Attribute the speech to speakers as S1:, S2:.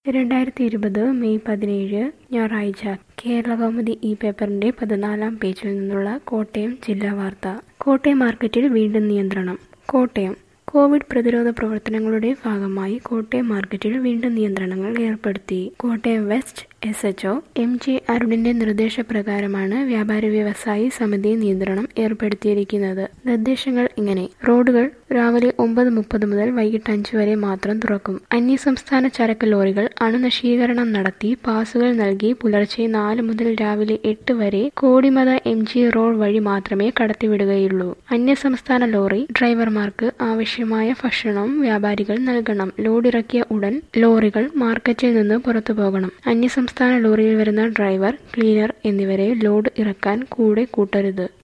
S1: രണ്ടായിരത്തി ഇരുപത് മെയ് പതിനേഴ് ഞായറാഴ്ച കേരളകൗമുദി ഈ പേപ്പറിന്റെ പതിനാലാം പേജിൽ നിന്നുള്ള കോട്ടയം ജില്ലാ വാർത്ത കോട്ടയം മാർക്കറ്റിൽ വീണ്ടും നിയന്ത്രണം കോട്ടയം കോവിഡ് പ്രതിരോധ പ്രവർത്തനങ്ങളുടെ ഭാഗമായി കോട്ടയം മാർക്കറ്റിൽ വീണ്ടും നിയന്ത്രണങ്ങൾ ഏർപ്പെടുത്തി Kottayam west S H O M J അരുണിന്റെ നിർദ്ദേശപ്രകാരമാണ് വ്യാപാരി വ്യവസായി സമിതി നിയന്ത്രണം ഏർപ്പെടുത്തിയിരിക്കുന്നത് നിർദ്ദേശങ്ങൾ ഇങ്ങനെ റോഡുകൾ രാവിലെ ഒമ്പത് മുപ്പത് മുതൽ വൈകിട്ട് അഞ്ച് വരെ മാത്രം തുറക്കും അന്യസംസ്ഥാന ചരക്ക് ലോറികൾ അണുനശീകരണം നടത്തി പാസുകൾ നൽകി പുലർച്ചെ നാല് മുതൽ രാവിലെ എട്ട് വരെ കോടിമത എം ജി റോഡ് വഴി മാത്രമേ കടത്തിവിടുകയുള്ളൂ അന്യസംസ്ഥാന ലോറി ഡ്രൈവർമാർക്ക് ആവശ്യമായ ഭക്ഷണം വ്യാപാരികൾ നൽകണം ലോഡിറക്കിയ ഉടൻ ലോറികൾ മാർക്കറ്റിൽ നിന്ന് പുറത്തു പോകണം അന്യസംസ്ഥാന ലോറിയിൽ വരുന്ന ഡ്രൈവർ ക്ലീനർ എന്നിവരെ ലോഡ് ഇറക്കാൻ കൂടെ കൂട്ടരുത്